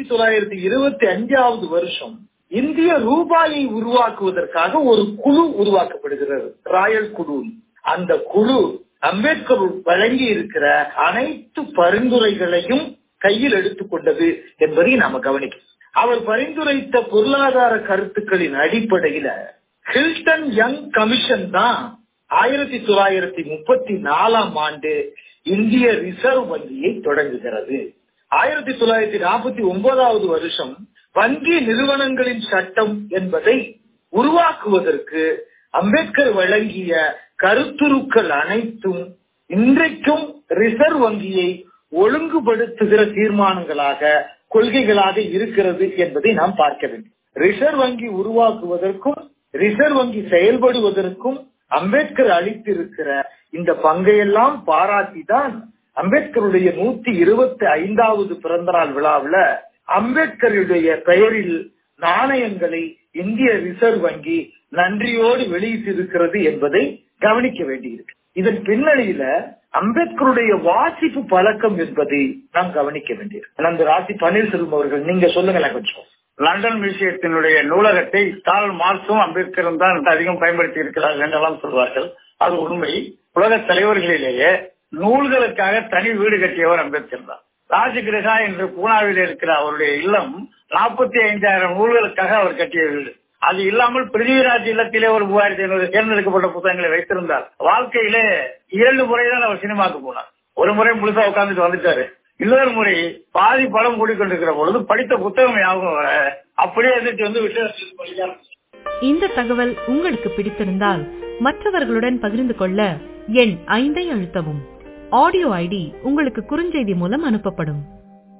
ஆயிரத்தி தொள்ளாயிரத்தி இருபத்தி அஞ்சாவது வருஷம் இந்திய ரூபாயை உருவாக்குவதற்காக ஒரு குழு உருவாக்கப்படுகிறது ராயல் குழு அந்த குழு அம்பேத்கர் வழங்கி இருக்கிற அனைத்து பரிந்துரைகளையும் கையில் எடுத்துக்கொண்டது என்பதை நாம கவனிக்கணும் அவர் பரிந்துரைத்த பொருளாதார கருத்துக்களின் அடிப்படையில ஹில்டன் யங் கமிஷன் தான் ஆயிரத்தி தொள்ளாயிரத்தி முப்பத்தி நாலாம் ஆண்டு இந்திய ரிசர்வ் வங்கியை தொடங்குகிறது ஆயிரத்தி தொள்ளாயிரத்தி நாற்பத்தி ஒன்பதாவது வருஷம் வங்கி நிறுவனங்களின் சட்டம் என்பதை உருவாக்குவதற்கு அம்பேத்கர் வழங்கிய கருத்துருக்கள் அனைத்தும் இன்றைக்கும் ரிசர்வ் வங்கியை ஒழுங்குபடுத்துகிற தீர்மானங்களாக கொள்கைகளாக இருக்கிறது என்பதை நாம் பார்க்க வேண்டும் ரிசர்வ் வங்கி உருவாக்குவதற்கும் ரிசர்வ் வங்கி செயல்படுவதற்கும் அம்பேத்கர் அளித்திருக்கிற இந்த பங்கையெல்லாம் பாராட்டி தான் அம்பேத்கருடைய நூத்தி இருபத்தி ஐந்தாவது பிறந்தநாள் விழாவில் அம்பேத்கருடைய பெயரில் நாணயங்களை இந்திய ரிசர்வ் வங்கி நன்றியோடு வெளியிட்டிருக்கிறது என்பதை கவனிக்க வேண்டியிருக்கு இதன் பின்னணியில அம்பேத்கருடைய வாசிப்பு பழக்கம் என்பதை நாம் கவனிக்க வேண்டியிருக்கு நண்பர் ராசி பன்னீர்செல்வம் அவர்கள் நீங்க சொல்லுங்களேன் கொஞ்சம் லண்டன் மியூசியத்தினுடைய நூலகத்தை கால் மார்க்சும் அம்பேத்கரும் தான் அதிகம் பயன்படுத்தி இருக்கிறார்கள் என்றெல்லாம் சொல்வார்கள் அது உண்மை உலக தலைவர்களிலேயே நூல்களுக்காக தனி வீடு கட்டியவர் அம்பேத்கர் தான் ராஜகிரகா என்று பூனாவில் இருக்கிற அவருடைய இல்லம் நாற்பத்தி ஐந்தாயிரம் நூல்களுக்காக அவர் கட்டிய வீடு அது இல்லாமல் பிருத்திவிராஜ் இல்லத்திலே ஒரு மூவாயிரத்தி ஐநூறு தேர்ந்தெடுக்கப்பட்ட புத்தகங்களை வைத்திருந்தார் வாழ்க்கையிலே இரண்டு முறைதான் அவர் சினிமாக்கு போனார் ஒரு முறை முழுசா உட்கார்ந்துட்டு வந்துட்டாரு இன்னொரு முறை பாதி படம் கூடிக்கொண்டிருக்கிற பொழுது படித்த புத்தகம் ஞாபகம் வர அப்படியே எதிர்த்து வந்து விட்டு இந்த தகவல் உங்களுக்கு பிடித்திருந்தால் மற்றவர்களுடன் பகிர்ந்து கொள்ள எண் ஐந்தை அழுத்தவும் ஆடியோ ஐடி உங்களுக்கு குறுஞ்செய்தி மூலம் அனுப்பப்படும்